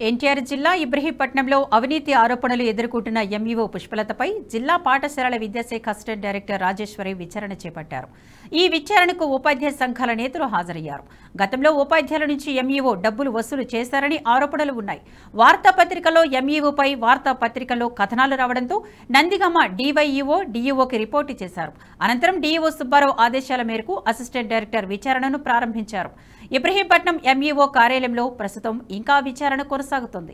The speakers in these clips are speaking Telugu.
ఎన్టీఆర్ జిల్లా ఇబ్రహీంపట్నంలో అవినీతి ఆరోపణలు ఎదుర్కొంటున్న ఎంఈఓ పుష్పలతపై జిల్లా పాఠశాలల విద్యాశాఖ అసిస్టెంట్ డైరెక్టర్ రాజేశ్వరి విచారణ చేపట్టారు ఈ విచారణకు ఉపాధ్యాయ సంఘాల నేతలు హాజరయ్యారు గతంలో ఉపాధ్యాయుల నుంచి ఎంఈఓ డబ్బులు వసూలు చేశారని ఆరోపణలు ఉన్నాయి వార్తాపత్రికలో ఎంఈఓపై వార్తాపత్రికలో కథనాలు రావడంతో నందిగమ డీవైఈఓ డీఈఓకి రిపోర్టు చేశారు అనంతరం డీఈఓ సుబ్బారావు ఆదేశాల మేరకు అసిస్టెంట్ డైరెక్టర్ విచారణను ప్రారంభించారు ఇబ్రహీంపట్నం ఎంఈఓ కార్యాలయంలో ప్రస్తుతం ఇంకా విచారణ కొనసాగుతుంది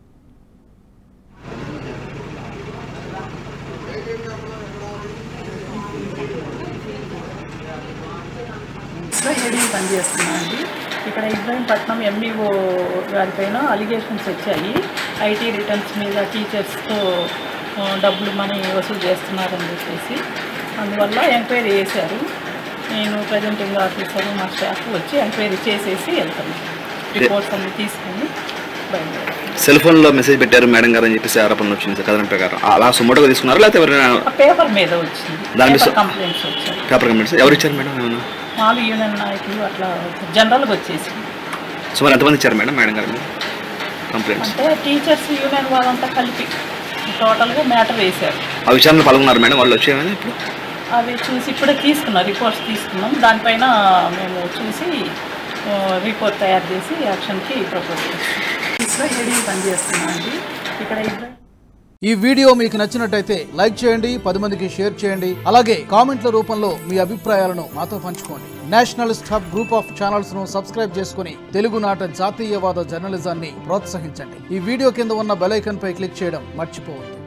లో ఏడీ పనిచేస్తున్నానండి ఇక్కడ ఇబ్రాహీంపట్నం ఎంఈఓ గారిపైన అలిగేషన్స్ వచ్చాయి ఐటీ రిటర్న్స్ మీద టీచర్స్తో ఆ, డబ్బులు మనీ వసూలు చేస్తున్నారని చెప్పేసి అందువల్ల ఎంక్వైరీ చేశారు నేను ప్రజెంటింగ్ ఆఫీసర్ మా స్టాఫ్ వచ్చి ఎంక్వైరీ చేసేసి వెళ్తాను రిపోర్ట్స్ అన్ని తీసుకొని బయలుదేరారు సెల్ ఫోన్లో మెసేజ్ పెట్టారు మేడం గారు అని చెప్పేసి ఆరోపణలు వచ్చింది సార్ కథనం ప్రకారం అలా సుమోటోగా తీసుకున్నారా లేకపోతే ఎవరైనా ఆ పేపర్ మీద వచ్చింది దాని మీద పేపర్ కంప్లైంట్స్ వచ్చాయి పేపర్ కంప్లైంట్స్ ఎవరు ఇచ్చారు మేడం ఏమన్నా మాలు యూనియన్ నాయకులు అట్లా జనరల్గా వచ్చేసి సుమారు ఎంతమంది ఇచ్చారు మేడం మేడం గారు కంప్లైంట్స్ అంటే టీచర్స్ యూనియన్ వాళ్ళంతా కలిపి టోటల్గా మ్యాటర్ వేశారు ఆ విషయాన్ని పాల్గొన్నారు మేడం వాళ్ళు వచ్చేయమని ఇప్పుడు అవి చూసి ఇప్పుడే తీసుకున్నాం రిపోర్ట్స్ తీసుకున్నాం దానిపైన మేము చూసి ఆ, రిపోర్ట్ తయారు చేసి యాక్షన్కి ప్రపోజ్ చేస్తాం ఏడీ పనిచేస్తున్నామండి ఇక్కడ ఇద్దరు ఈ వీడియో మీకు నచ్చినట్టయితే లైక్ చేయండి పది మందికి షేర్ చేయండి అలాగే కామెంట్ల రూపంలో మీ అభిప్రాయాలను మాతో పంచుకోండి nationalist hub group of channels ను సబ్స్క్రైబ్ చేసుకుని తెలుగునాట జాతీయవాద జర్నలిజాన్ని ప్రోత్సహించండి ఈ వీడియో కింద ఉన్న బెల్ ఐకాన్ పై క్లిక్ చేయడం మర్చిపోవద్దు